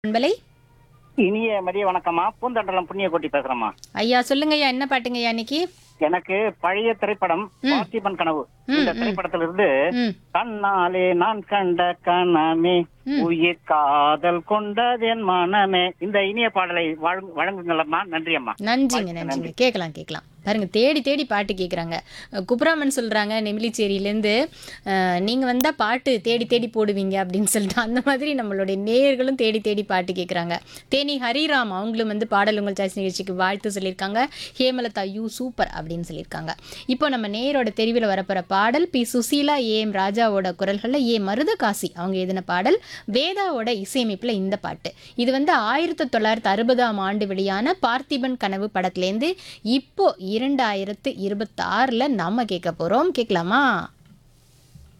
அன்பலை இனிய மதிய வணக்கம்மா பூந்தண்டலம் புண்ணிய கோட்டி பேசுறேம்மா ஐயா சொல்லுங்க ஐயா என்ன பாட்டுங்க ஐயா இன்னைக்கு எனக்கு பழைய திரைப்படம் பார்த்திபன் கனவு இந்த திரைப்படத்துல இருந்து ம் கண்ணாலே நான் கண்ட கணமே உயிர் காதல் கொண்டதென் மனமே இந்த இனிய பாடலை வழங்கு- வழங்குங்களம்மா நன்றி அம்மா நன்றிங்க நன்றிங்க கேட்கலாம் கேட்கலாம் பாருங்க தேடி தேடி பாட்டு கேட்குறாங்க குப்ராமன் சொல்றாங்க நெமிலிச்சேரியிலேருந்து நீங்க வந்தா பாட்டு தேடி தேடி போடுவீங்க அப்படின்னு சொல்லிட்டு அந்த மாதிரி நம்மளுடைய நேயர்களும் தேடி தேடி பாட்டு கேட்குறாங்க தேனி ஹரிராம் அவங்களும் வந்து பாடல் உங்கள் சாய்ஸ் நிகழ்ச்சிக்கு வாழ்த்து சொல்லியிருக்காங்க ஹேமலதா யூ சூப்பர் அப்படின்னு சொல்லியிருக்காங்க இப்போ நம்ம நேயரோட தெரிவில் வரப்போற பாடல் பி சுசீலா ஏ எம் ராஜாவோட குரல்களில் ஏ மருதகாசி அவங்க எழுதின பாடல் வேதாவோட இசையமைப்பில் இந்த பாட்டு இது வந்து ஆயிரத்தி தொள்ளாயிரத்தி அறுபதாம் ஆண்டு வெளியான பார்த்திபன் கனவு படத்துலேருந்து இப்போ இரண்டாயிரத்து இருபத்தாறில் நாம கேட்க போகிறோம் கேட்கலாமா